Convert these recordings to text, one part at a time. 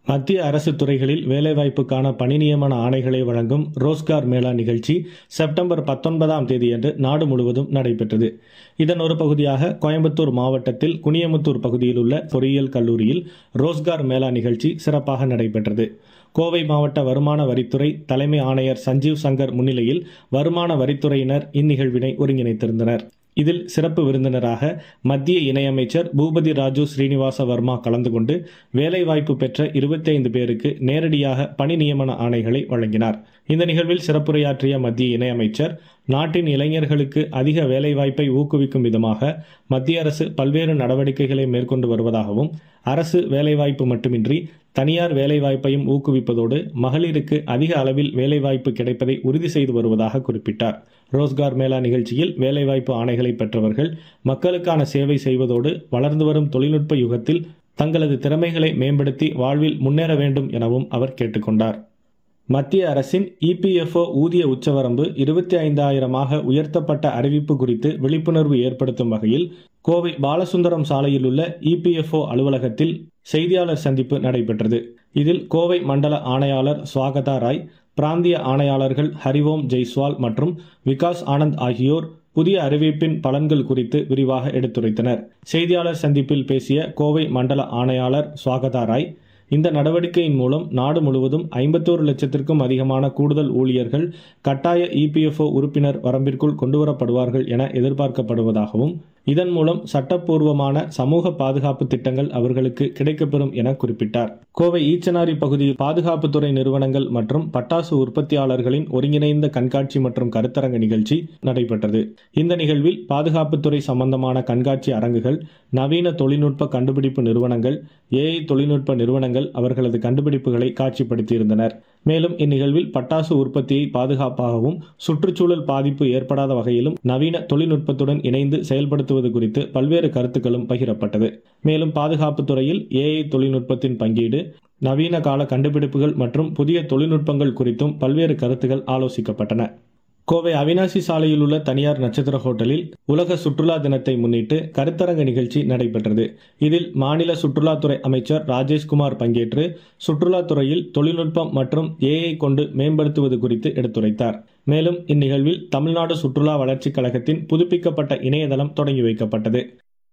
மத்திய அரசு துறைகளில் வேலைவாய்ப்புக்கான பணி நியமன ஆணைகளை வழங்கும் ரோஸ்கார் மேளா நிகழ்ச்சி செப்டம்பர் பத்தொன்பதாம் தேதியன்று நாடு முழுவதும் நடைபெற்றது இதன் ஒரு பகுதியாக கோயம்புத்தூர் மாவட்டத்தில் குனியமுத்தூர் பகுதியில் உள்ள பொறியியல் கல்லூரியில் ரோஸ்கார் மேளா நிகழ்ச்சி சிறப்பாக நடைபெற்றது கோவை மாவட்ட வருமான வரித்துறை தலைமை ஆணையர் சஞ்சீவ் சங்கர் முன்னிலையில் வருமான வரித்துறையினர் இந்நிகழ்வினை ஒருங்கிணைத்திருந்தனர் இதில் சிறப்பு விருந்தினராக மத்திய இணையமைச்சர் பூபதி ராஜு ஸ்ரீனிவாச வர்மா கலந்து கொண்டு வேலைவாய்ப்பு பெற்ற இருபத்தி ஐந்து பேருக்கு நேரடியாக பணி நியமன ஆணைகளை வழங்கினார் இந்த நிகழ்வில் சிறப்புரையாற்றிய மத்திய இணையமைச்சர் நாட்டின் இளைஞர்களுக்கு அதிக வேலைவாய்ப்பை ஊக்குவிக்கும் விதமாக மத்திய அரசு பல்வேறு நடவடிக்கைகளை மேற்கொண்டு வருவதாகவும் அரசு வேலைவாய்ப்பு மட்டுமின்றி தனியார் வேலைவாய்ப்பையும் ஊக்குவிப்பதோடு மகளிருக்கு அதிக அளவில் வேலைவாய்ப்பு கிடைப்பதை உறுதி செய்து வருவதாக குறிப்பிட்டார் ரோஸ்கார் மேளா நிகழ்ச்சியில் வேலைவாய்ப்பு ஆணைகளை பெற்றவர்கள் மக்களுக்கான சேவை செய்வதோடு வளர்ந்து வரும் தொழில்நுட்ப யுகத்தில் தங்களது திறமைகளை மேம்படுத்தி வாழ்வில் முன்னேற வேண்டும் எனவும் அவர் கேட்டுக்கொண்டார் மத்திய அரசின் இபிஎஃப்ஓ ஊதிய உச்சவரம்பு இருபத்தி ஐந்தாயிரமாக உயர்த்தப்பட்ட அறிவிப்பு குறித்து விழிப்புணர்வு ஏற்படுத்தும் வகையில் கோவை பாலசுந்தரம் சாலையில் உள்ள இபிஎஃப்ஓ அலுவலகத்தில் செய்தியாளர் சந்திப்பு நடைபெற்றது இதில் கோவை மண்டல ஆணையாளர் சுவாகதா ராய் பிராந்திய ஆணையாளர்கள் ஹரிவோம் ஜெய்ஸ்வால் மற்றும் விகாஸ் ஆனந்த் ஆகியோர் புதிய அறிவிப்பின் பலன்கள் குறித்து விரிவாக எடுத்துரைத்தனர் செய்தியாளர் சந்திப்பில் பேசிய கோவை மண்டல ஆணையாளர் சுவாகதா ராய் இந்த நடவடிக்கையின் மூலம் நாடு முழுவதும் ஐம்பத்தோரு லட்சத்திற்கும் அதிகமான கூடுதல் ஊழியர்கள் கட்டாய இபிஎஃப்ஓ உறுப்பினர் வரம்பிற்குள் கொண்டுவரப்படுவார்கள் என எதிர்பார்க்கப்படுவதாகவும் இதன் மூலம் சட்டப்பூர்வமான சமூக பாதுகாப்பு திட்டங்கள் அவர்களுக்கு கிடைக்கப்பெறும் என குறிப்பிட்டார் கோவை ஈச்சனாரி பகுதியில் பாதுகாப்புத்துறை நிறுவனங்கள் மற்றும் பட்டாசு உற்பத்தியாளர்களின் ஒருங்கிணைந்த கண்காட்சி மற்றும் கருத்தரங்க நிகழ்ச்சி நடைபெற்றது இந்த நிகழ்வில் பாதுகாப்புத்துறை சம்பந்தமான கண்காட்சி அரங்குகள் நவீன தொழில்நுட்ப கண்டுபிடிப்பு நிறுவனங்கள் ஏஐ தொழில்நுட்ப நிறுவனங்கள் அவர்களது கண்டுபிடிப்புகளை காட்சிப்படுத்தியிருந்தனர் மேலும் இந்நிகழ்வில் பட்டாசு உற்பத்தியை பாதுகாப்பாகவும் சுற்றுச்சூழல் பாதிப்பு ஏற்படாத வகையிலும் நவீன தொழில்நுட்பத்துடன் இணைந்து செயல்படுத்துவது குறித்து பல்வேறு கருத்துக்களும் பகிரப்பட்டது மேலும் பாதுகாப்பு துறையில் ஏஐ தொழில்நுட்பத்தின் பங்கீடு நவீன கால கண்டுபிடிப்புகள் மற்றும் புதிய தொழில்நுட்பங்கள் குறித்தும் பல்வேறு கருத்துக்கள் ஆலோசிக்கப்பட்டன கோவை அவினாசி சாலையில் உள்ள தனியார் நட்சத்திர ஹோட்டலில் உலக சுற்றுலா தினத்தை முன்னிட்டு கருத்தரங்க நிகழ்ச்சி நடைபெற்றது இதில் மாநில சுற்றுலாத்துறை அமைச்சர் ராஜேஷ்குமார் பங்கேற்று சுற்றுலாத்துறையில் தொழில்நுட்பம் மற்றும் ஏஐ கொண்டு மேம்படுத்துவது குறித்து எடுத்துரைத்தார் மேலும் இந்நிகழ்வில் தமிழ்நாடு சுற்றுலா வளர்ச்சிக் கழகத்தின் புதுப்பிக்கப்பட்ட இணையதளம் தொடங்கி வைக்கப்பட்டது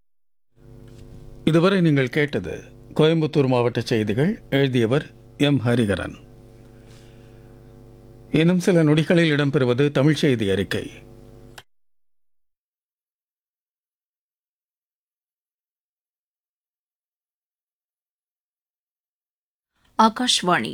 இதுவரை நீங்கள் கேட்டது கோயம்புத்தூர் மாவட்ட செய்திகள் எழுதியவர் எம் ஹரிகரன் இன்னும் சில நொடிகளில் இடம்பெறுவது தமிழ் செய்தி அறிக்கை ஆகாஷ்வாணி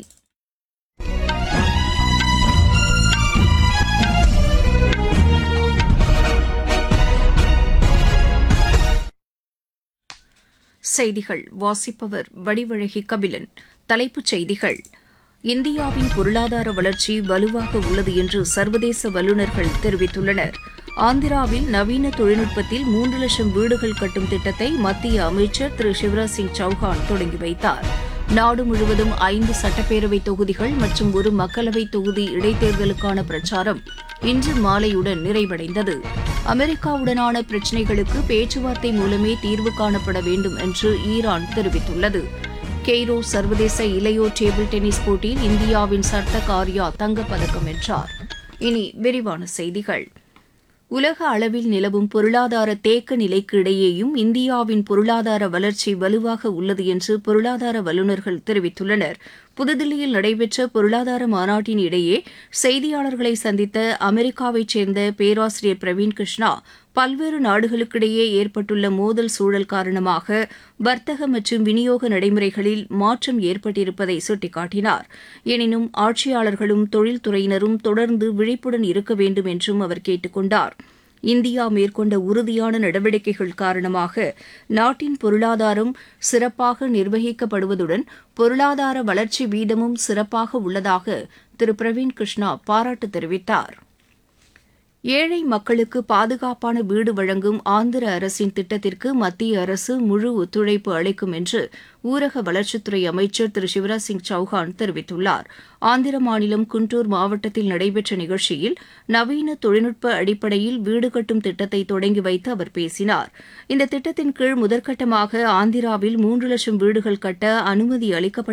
செய்திகள் வாசிப்பவர் வடிவழகி கபிலன் தலைப்புச் செய்திகள் இந்தியாவின் பொருளாதார வளர்ச்சி வலுவாக உள்ளது என்று சர்வதேச வல்லுநர்கள் தெரிவித்துள்ளனர் ஆந்திராவில் நவீன தொழில்நுட்பத்தில் மூன்று லட்சம் வீடுகள் கட்டும் திட்டத்தை மத்திய அமைச்சர் திரு சிவராஜ் சிங் சௌஹான் தொடங்கி வைத்தார் நாடு முழுவதும் ஐந்து சட்டப்பேரவை தொகுதிகள் மற்றும் ஒரு மக்களவை தொகுதி இடைத்தேர்தலுக்கான பிரச்சாரம் இன்று மாலையுடன் நிறைவடைந்தது அமெரிக்காவுடனான பிரச்சினைகளுக்கு பேச்சுவார்த்தை மூலமே தீர்வு காணப்பட வேண்டும் என்று ஈரான் தெரிவித்துள்ளது கெய்ரோ சர்வதேச இளையோர் டேபிள் டென்னிஸ் போட்டியில் இந்தியாவின் சட்ட காரியா தங்கப்பதக்கம் வென்றார் இனி விரிவான செய்திகள் உலக அளவில் நிலவும் பொருளாதார தேக்க நிலைக்கு இடையேயும் இந்தியாவின் பொருளாதார வளர்ச்சி வலுவாக உள்ளது என்று பொருளாதார வல்லுநர்கள் தெரிவித்துள்ளனர் புதுதில்லியில் நடைபெற்ற பொருளாதார மாநாட்டின் இடையே செய்தியாளர்களை சந்தித்த அமெரிக்காவைச் சேர்ந்த பேராசிரியர் பிரவீன் கிருஷ்ணா பல்வேறு நாடுகளுக்கிடையே ஏற்பட்டுள்ள மோதல் சூழல் காரணமாக வர்த்தக மற்றும் விநியோக நடைமுறைகளில் மாற்றம் ஏற்பட்டிருப்பதை சுட்டிக்காட்டினார் எனினும் ஆட்சியாளர்களும் தொழில்துறையினரும் தொடர்ந்து விழிப்புடன் இருக்க வேண்டும் என்றும் அவர் கேட்டுக் கொண்டார் இந்தியா மேற்கொண்ட உறுதியான நடவடிக்கைகள் காரணமாக நாட்டின் பொருளாதாரம் சிறப்பாக நிர்வகிக்கப்படுவதுடன் பொருளாதார வளர்ச்சி வீதமும் சிறப்பாக உள்ளதாக திரு பிரவீன் கிருஷ்ணா பாராட்டு தெரிவித்தார் ஏழை மக்களுக்கு பாதுகாப்பான வீடு வழங்கும் ஆந்திர அரசின் திட்டத்திற்கு மத்திய அரசு முழு ஒத்துழைப்பு அளிக்கும் என்று ஊரக வளர்ச்சித்துறை அமைச்சர் திரு சிவராஜ் சிங் சௌஹான் தெரிவித்துள்ளார் ஆந்திர மாநிலம் குண்டூர் மாவட்டத்தில் நடைபெற்ற நிகழ்ச்சியில் நவீன தொழில்நுட்ப அடிப்படையில் வீடு கட்டும் திட்டத்தை தொடங்கி வைத்து அவர் பேசினார் இந்த திட்டத்தின் கீழ் முதற்கட்டமாக ஆந்திராவில் மூன்று லட்சம் வீடுகள் கட்ட அனுமதி அளிக்கப்பட்ட